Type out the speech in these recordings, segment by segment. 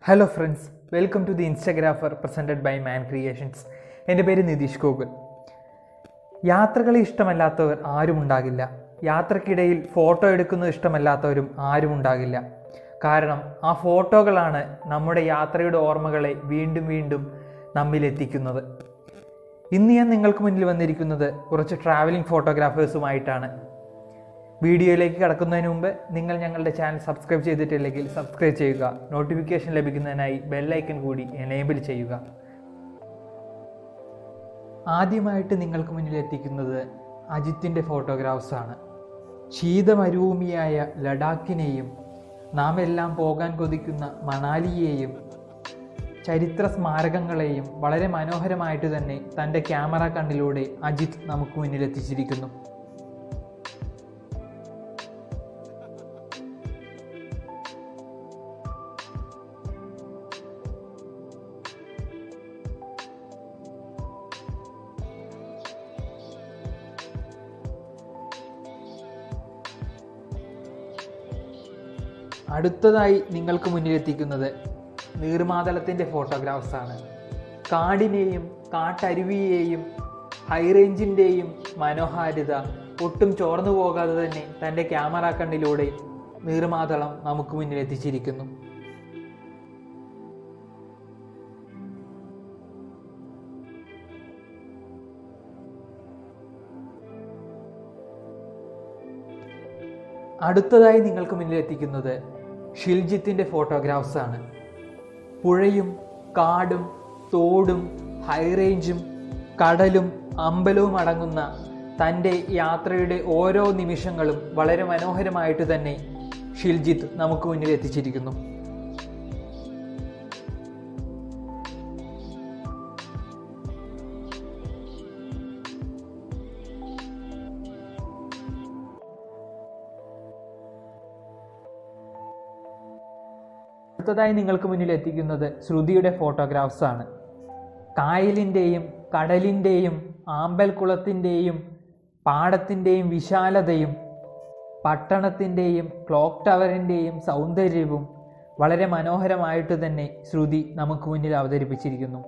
hello friends welcome to the Instagrapher presented by man creations എൻ്റെ പേര് നിതീഷ് ഗോകുൽ യാത്രകളെ ഇഷ്ടമല്ലാത്തവർ ആരും ഉണ്ടാകില്ല യാത്രക്കിടയിൽ ഫോട്ടോ എടുക്കുന്നത് ഇഷ്ടമല്ലാത്തവരും ആരും ഉണ്ടാകില്ല കാരണം ആ ഫോട്ടോകളാണ് നമ്മുടെ യാത്രയുടെ ഓർമ്മകളെ വീണ്ടും വീണ്ടും നമ്മിലെത്തിക്കുന്നത് ഇന്ന് ഞാൻ നിങ്ങൾക്ക് മുന്നിൽ വന്നിരിക്കുന്നത് കുറച്ച് ട്രാവലിംഗ് ഫോട്ടോഗ്രാഫേഴ്സുമായിട്ടാണ് വീഡിയോയിലേക്ക് കടക്കുന്നതിന് മുമ്പ് നിങ്ങൾ ഞങ്ങളുടെ ചാനൽ സബ്സ്ക്രൈബ് ചെയ്തിട്ടില്ലെങ്കിൽ സബ്സ്ക്രൈബ് ചെയ്യുക നോട്ടിഫിക്കേഷൻ ലഭിക്കുന്നതിനായി ബെല്ലൈക്കൺ കൂടി എനേബിൾ ചെയ്യുക ആദ്യമായിട്ട് നിങ്ങൾക്ക് മുന്നിൽ എത്തിക്കുന്നത് അജിത്തിൻ്റെ ഫോട്ടോഗ്രാഫ്സാണ് ശീതമരുഭൂമിയായ ലഡാക്കിനെയും നാം എല്ലാം പോകാൻ കൊതിക്കുന്ന മണാലിയെയും ചരിത്ര സ്മാരകങ്ങളെയും വളരെ മനോഹരമായിട്ട് തന്നെ തൻ്റെ ക്യാമറ കണ്ണിലൂടെ അജിത്ത് നമുക്ക് മുന്നിൽ എത്തിച്ചിരിക്കുന്നു അടുത്തതായി നിങ്ങൾക്ക് മുന്നിലെത്തിക്കുന്നത് നീർമാതളത്തിൻ്റെ ഫോട്ടോഗ്രാഫ്സാണ് കാടിനെയും കാട്ടരുവിയെയും ഹൈറേഞ്ചിൻ്റെയും മനോഹാരിത ഒട്ടും ചോർന്നു പോകാതെ തന്നെ തൻ്റെ ക്യാമറ കണ്ണിലൂടെ നീർമാതളം നമുക്ക് മുന്നിൽ എത്തിച്ചിരിക്കുന്നു അടുത്തതായി നിങ്ങൾക്ക് മുന്നിൽ എത്തിക്കുന്നത് ഷിൽജിത്തിൻ്റെ ഫോട്ടോഗ്രാഫ്സ് ആണ് പുഴയും കാടും തോടും ഹൈറേഞ്ചും കടലും അമ്പലവും അടങ്ങുന്ന തൻ്റെ യാത്രയുടെ ഓരോ നിമിഷങ്ങളും വളരെ മനോഹരമായിട്ട് തന്നെ ഷിൽജിത്ത് നമുക്ക് മുന്നിൽ എത്തിച്ചിരിക്കുന്നു അടുത്തതായി നിങ്ങൾക്ക് മുന്നിൽ എത്തിക്കുന്നത് ശ്രുതിയുടെ ഫോട്ടോഗ്രാഫ്സ് ആണ് കായലിൻ്റെയും കടലിൻ്റെയും ആമ്പൽക്കുളത്തിൻ്റെയും പാടത്തിൻ്റെയും വിശാലതയും പട്ടണത്തിൻ്റെയും ക്ലോക്ക് ടവറിൻ്റെയും സൗന്ദര്യവും വളരെ മനോഹരമായിട്ട് തന്നെ ശ്രുതി നമുക്ക് മുന്നിൽ അവതരിപ്പിച്ചിരിക്കുന്നു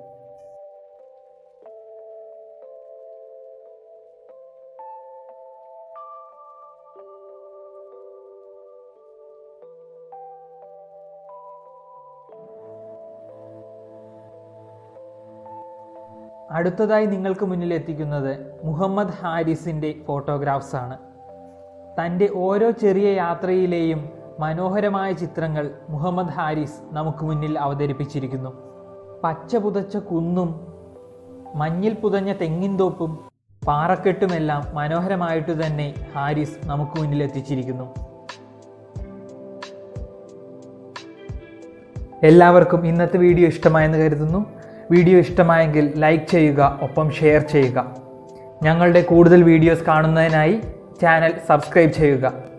അടുത്തതായി നിങ്ങൾക്ക് മുന്നിൽ എത്തിക്കുന്നത് മുഹമ്മദ് ഹാരിസിൻ്റെ ഫോട്ടോഗ്രാഫ്സ് ആണ് തൻ്റെ ഓരോ ചെറിയ യാത്രയിലെയും മനോഹരമായ ചിത്രങ്ങൾ മുഹമ്മദ് ഹാരിസ് നമുക്ക് മുന്നിൽ അവതരിപ്പിച്ചിരിക്കുന്നു പച്ച പുതച്ച കുന്നും മഞ്ഞിൽ പുതഞ്ഞ തെങ്ങിൻതോപ്പും പാറക്കെട്ടുമെല്ലാം മനോഹരമായിട്ട് തന്നെ ഹാരിസ് നമുക്ക് മുന്നിൽ എത്തിച്ചിരിക്കുന്നു എല്ലാവർക്കും ഇന്നത്തെ വീഡിയോ ഇഷ്ടമായെന്ന് കരുതുന്നു വീഡിയോ ഇഷ്ടമായെങ്കിൽ ലൈക്ക് ചെയ്യുക ഒപ്പം ഷെയർ ചെയ്യുക ഞങ്ങളുടെ കൂടുതൽ വീഡിയോസ് കാണുന്നതിനായി ചാനൽ സബ്സ്ക്രൈബ് ചെയ്യുക